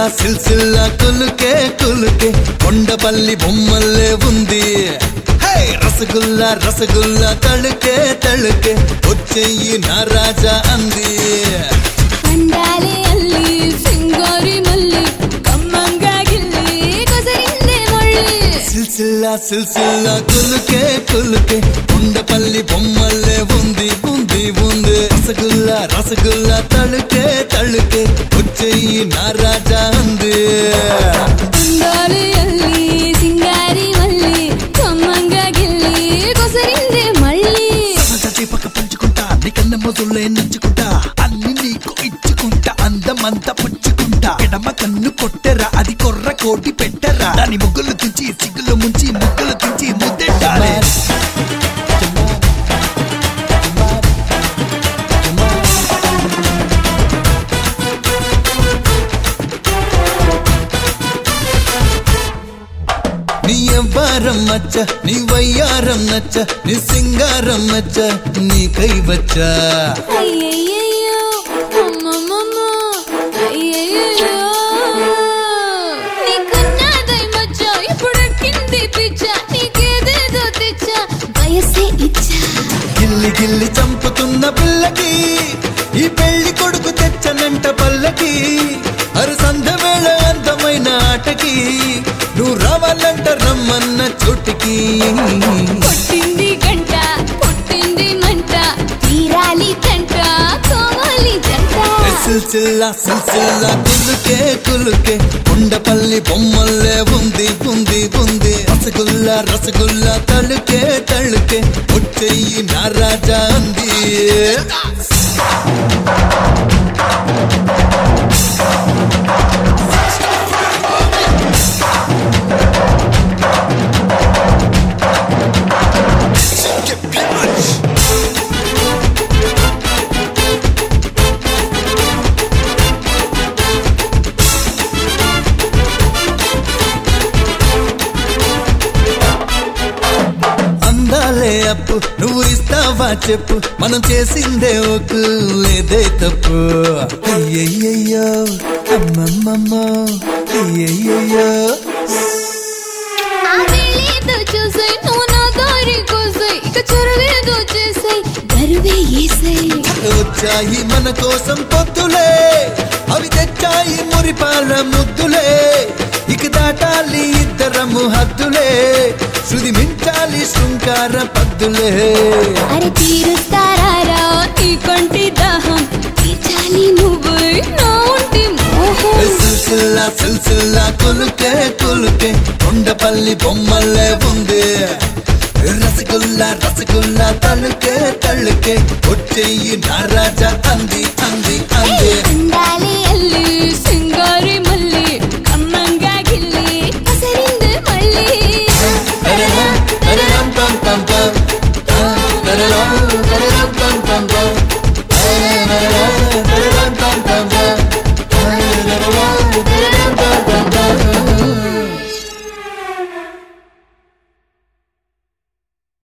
సిల్సిల్లా సిల్సిల్లా కులుకే కులుకే కొండపల్లి బొమ్మల్లే ఉంది హే రసగుల్లా రసగుల్లా తళుకే తళుకే వచ్చేయి నా రాజా అంది అందాలే అల్లి సింగారి మల్లి కమ్మంగా గిల్లి కొసరిందే మళ్ళీ సిల్సిల్లా సిల్సిల్లా కులుకే కులుకే కొండపల్లి బొమ్మల్లే ఉంది ఉంది ఉంది రసగుల్లా రసగుల్లా తళుకే తళుకే వచ్చేయి నా రాజా అంది అందాలే అల్లి సింగారి మల్లి కమ్మంగా గిల్లి కొసరిందే మళ్ళీ సజాజీ పక్క పంచుకుంటా నీకన్న మొదలే నచ్చుకుంటా అన్ని నీకు ఇచ్చుకుంటా అందమంతా పుచ్చుకుంటా ఎడమ కన్ను కొట్టెరా అది కొర్ర కోటి పెట్టరా దాని ముగ్గులు తుంచి సిగ్గులు ముంచి ముగ్గులు తుంచి ముద్దెట్టాలే నీ ఎవ్వారం మచ్చ నీ వయ్యారం నచ్చ నీ సింగారం నచ్చ నీ కై వచ్చా అయ్యయ్యయ్యో అమ్మమ్మమ్మ అయ్యయ్యయ్యో నీకున్నదై మచ్చ ఇప్పుడు కింది పిచ్చ నీకేదేదో తెచ్చా వయసే ఇచ్చా గిల్లి గిల్లి చంపుతున్న పిల్లకి ఈ పెళ్లి కొడుకు తెచ్చనంట పల్లకి అరు సంధ వేళ అందమైన ఆటకి నువ్వు రావాలంట రమ్మన్న చోటికి కొట్టింది గంట పుట్టింది మంట తీరాలి కంట కోవాలి జంట సిల్సిల్లా సిల్సిల్లా కులుకే కులుకే కొండపల్లి బొమ్మల్లే ఉంది ఉంది ఉంది రసగుల్లా రసగుల్లా తళుకే తళుకే వచ్చేయి నా రాజా అంది అందాలే అప్పు నువ్వు ఇస్తావా చెప్పు మనం చేసిందే ఒకు లేదే తప్పు అయ్యయ్యో అమ్మమ్మమ్మో అయ్యయ్యో ఆ వేళేదో చూసాయి నువ్వు నా దారి కోసాయి ఇక చొరవేదో చేసాయి గరువే ఏసాయి వచ్చాయి మన కోసం పొద్దులే అవి తెచ్చాయి మురిపాల ముద్దులే ఇక దాటాలి ఇద్దరము హద్దులే శృతి మించాలి శృంగార పద్దులే అరే తీరుస్తారా నీ కొంటి దాహం తీర్చాలి నువ్వు నా ఒంటి మోహం సిల్సిల్లా సిల్సిల్లా కులుకే కులుకే కొండపల్లి బొమ్మల్లే ఉంది రసగుల్లా రసగుల్లా తలుకే తళ్ళుకే వచ్చేయి నా రాజా అంది